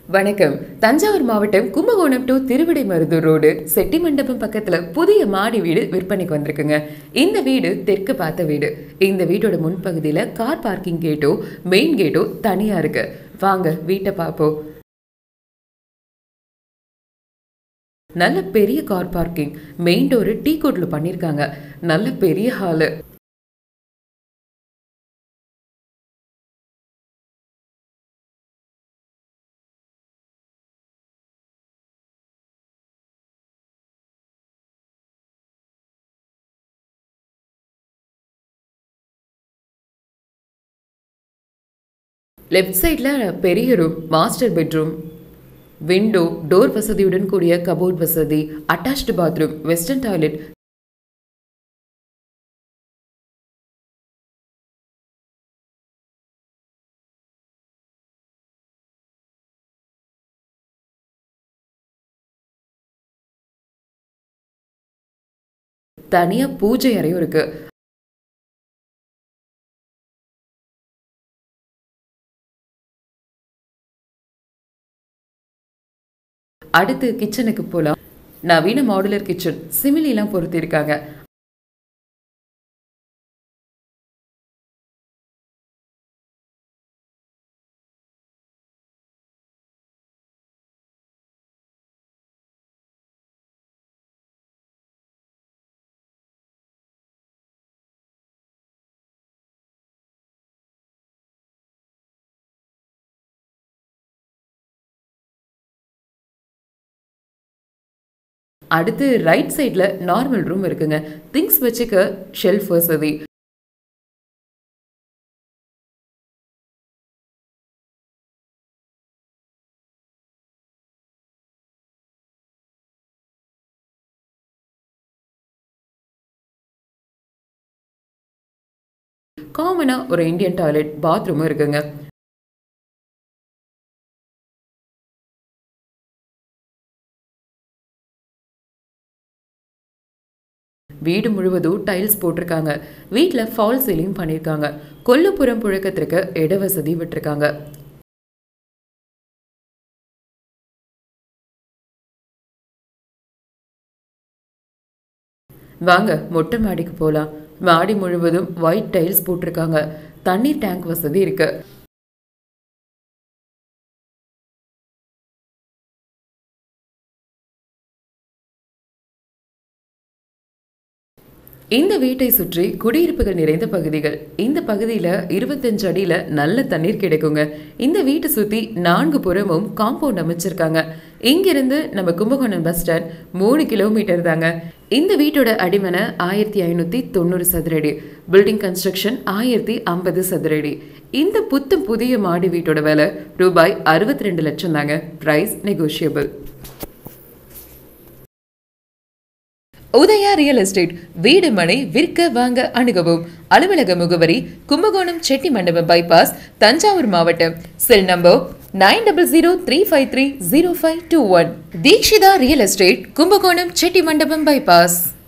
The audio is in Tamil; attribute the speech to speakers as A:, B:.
A: வணக்கம் தஞ்சாவூர் மாவட்டம் கும்பகோணம் டு திருவிடைமருதூர் ரோடு செட்டி மண்டபம் பக்கத்துல புதிய மாடி வீடு விற்பனைக்கு வந்திருக்குங்க இந்த வீடு தெற்கு பார்த்த வீடு இந்த வீட்டோட முன்பகுதியில கார் பார்க்கிங் கேட்டோ மெயின் கேட்டோ தனியா இருக்கு வாங்க வீட்டை பார்ப்போம் நல்ல பெரிய கார் பார்க்கிங் மெயின் டோரு டீ கோட்ல பண்ணிருக்காங்க நல்ல பெரிய ஹாலு லெஃப்ட் சைடில் பெரிய room master bedroom window door வசதியுடன் கூடிய கபோர்ட் வசதி அட்டாச்டு பாத்ரூம் வெஸ்டர்ன் டாய்லெட் தனியா பூஜை அறையும் இருக்கு அடுத்து கிச்சனுக்கு போகலாம் நவீன மாடுலர் கிச்சன் சிமிலிலாம் பொருத்திருக்காங்க அடுத்து ரைட் சைடில் நார்மல் ரூம் இருக்குங்க திங்ஸ் வச்சுக்க ஷெல்ஃப் வசதி காமனாக ஒரு இந்தியன் டாய்லெட் பாத்ரூமும் இருக்குங்க வீடு முழுவதும் டைல்ஸ் போட்டிருக்காங்க வீட்டில் ஃபால் சீலிங் பண்ணியிருக்காங்க கொல்லுப்புறம் புழக்கத்திற்கு இட வசதி விட்டுருக்காங்க வாங்க மொட்டை மாடிக்கு போகலாம் மாடி முழுவதும் ஒயிட் டைல்ஸ் போட்டிருக்காங்க தண்ணீர் டேங்க் வசதி இருக்கு இந்த வீட்டை சுற்றி குடியிருப்புகள் நிறைந்த பகுதிகள் இந்த பகுதியில் இருபத்தஞ்சு அடியில் நல்ல தண்ணீர் கிடைக்குங்க இந்த வீட்டை சுற்றி நான்கு புறமும் காம்பவுண்ட் அமைச்சிருக்காங்க இங்கிருந்து நம்ம கும்பகோணம் பஸ் ஸ்டாண்ட் மூணு கிலோமீட்டர் தாங்க இந்த வீட்டோட அடிமனை ஆயிரத்தி ஐநூற்றி தொண்ணூறு சதுரடி பில்டிங் கன்ஸ்ட்ரக்ஷன் ஆயிரத்தி ஐம்பது சதுரடி இந்த புத்தம் புதிய மாடி வீட்டோட விலை ரூபாய் அறுபத்தி ரெண்டு லட்சம் தாங்க price negotiable Udhaya real estate வீடு மனை விற்க வாங்க அணுகவும் அலுவலக முகவரி கும்பகோணம் செட்டி மண்டபம் பைபாஸ் தஞ்சாவூர் மாவட்டம் cell number nine double zero three five three zero five two one Dikshitha real estate Kumbakonam Chetti Mandapam bypass